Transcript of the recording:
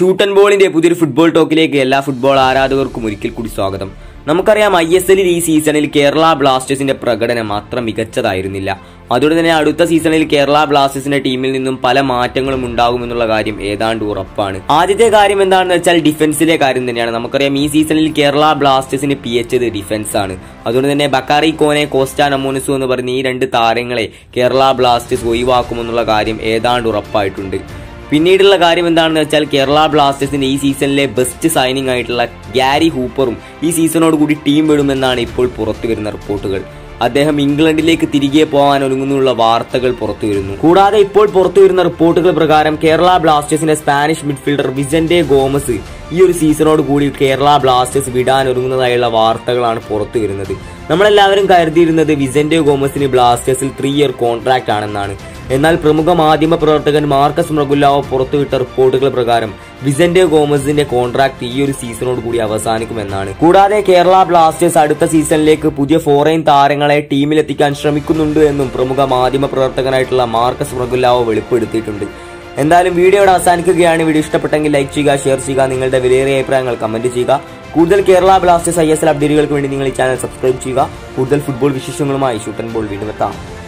shoot and ബോളിന്റെ പുതിയൊരു football ടോക്കിലേക്ക് എല്ലാ football ആരാധകർക്കും ഒരിക്കൽ കൂടി സ്വാഗതം നമുക്കറിയാം ഐ എസ് എല്ലിൽ ഈ സീസണിൽ കേരള ബ്ലാസ്റ്റേഴ്സിന്റെ പ്രകടനം അത്ര മികച്ചതായിരുന്നില്ല അതുകൊണ്ട് തന്നെ അടുത്ത സീസണിൽ കേരള ബ്ലാസ്റ്റേഴ്സിന്റെ ടീമിൽ നിന്നും പല മാറ്റങ്ങളും ഉണ്ടാകുമെന്നുള്ള കാര്യം ഏതാണ്ട് ഉറപ്പാണ് ആദ്യത്തെ കാര്യം എന്താണെന്ന് വെച്ചാൽ ഡിഫൻസിലെ കാര്യം തന്നെയാണ് നമുക്കറിയാം ഈ സീസണിൽ കേരള ബ്ലാസ്റ്റേഴ്സിന് പി എച്ചത് ഡിഫൻസ് ആണ് അതുകൊണ്ട് തന്നെ ബക്കാറി കോനെ കോസ്റ്റ നമോനുസു എന്ന് പറയുന്ന ഈ രണ്ട് താരങ്ങളെ കേരള ബ്ലാസ്റ്റേഴ്സ് ഒഴിവാക്കുമെന്നുള്ള കാര്യം ഏതാണ്ട് ഉറപ്പായിട്ടുണ്ട് പിന്നീടുള്ള കാര്യം എന്താണെന്ന് വെച്ചാൽ കേരള ബ്ലാസ്റ്റേഴ്സിന്റെ ഈ സീസണിലെ ബെസ്റ്റ് സൈനിങ് ആയിട്ടുള്ള ഗ്യാരി ഹൂപ്പറും ഈ സീസണോട് കൂടി ടീം വിടുമെന്നാണ് ഇപ്പോൾ പുറത്തു വരുന്ന റിപ്പോർട്ടുകൾ അദ്ദേഹം ഇംഗ്ലണ്ടിലേക്ക് തിരികെ പോകാൻ ഒരുങ്ങുന്നുള്ള വാർത്തകൾ പുറത്തു വരുന്നു കൂടാതെ ഇപ്പോൾ പുറത്തു വരുന്ന റിപ്പോർട്ടുകൾ പ്രകാരം കേരള ബ്ലാസ്റ്റേഴ്സിന്റെ സ്പാനിഷ് മിഡ്ഫീൽഡർ വിജന്റെ ഗോമസ് ഈ ഒരു സീസണോട് കൂടി കേരള ബ്ലാസ്റ്റേഴ്സ് വിടാൻ ഒരുങ്ങുന്നതായുള്ള വാർത്തകളാണ് പുറത്തു വരുന്നത് നമ്മളെല്ലാവരും കരുതിയിരുന്നത് വിജന്റെ ഗോമസിന് ബ്ലാസ്റ്റേഴ്സിൽ ത്രീ ഇയർ കോൺട്രാക്ട് ആണെന്നാണ് എന്നാൽ പ്രമുഖ മാധ്യമ പ്രവർത്തകൻ മാർക്കസ് മൃഗുല്ലാവോ പുറത്തുവിട്ട റിപ്പോർട്ടുകൾ പ്രകാരം വിസന്റെ ഗോമസിന്റെ കോൺട്രാക്ട് ഈ ഒരു സീസണോട് കൂടി അവസാനിക്കുമെന്നാണ് കൂടാതെ കേരള ബ്ലാസ്റ്റേഴ്സ് അടുത്ത സീസണിലേക്ക് പുതിയ ഫോറിൻ താരങ്ങളെ ടീമിലെത്തിക്കാൻ ശ്രമിക്കുന്നുണ്ട് എന്നും പ്രമുഖ മാധ്യമ പ്രവർത്തകനായിട്ടുള്ള മാർക്കസ് മൃഗുല്ലാവോ വെളിപ്പെടുത്തിയിട്ടുണ്ട് എന്തായാലും വീഡിയോയുടെ അവസാനിക്കുകയാണ് വീഡിയോ ഇഷ്ടപ്പെട്ടെങ്കിൽ ലൈക്ക് ചെയ്യുക ഷെയർ ചെയ്യുക നിങ്ങളുടെ വിലയേറിയ അഭിപ്രായങ്ങൾ കമന്റ് ചെയ്യുക കൂടുതൽ Kerala Blasters I S L അപ്ഡേറ്റുകൾക്ക് വേണ്ടി നിങ്ങൾ ഈ ചാനൽ സബ്സ്ക്രൈബ് ചെയ്യുക കൂടുതൽ ഫുട്ബോൾ വിശേഷങ്ങളുമായി ഷൂട്ടൻ ബോൾ വീണ്ടും എത്താം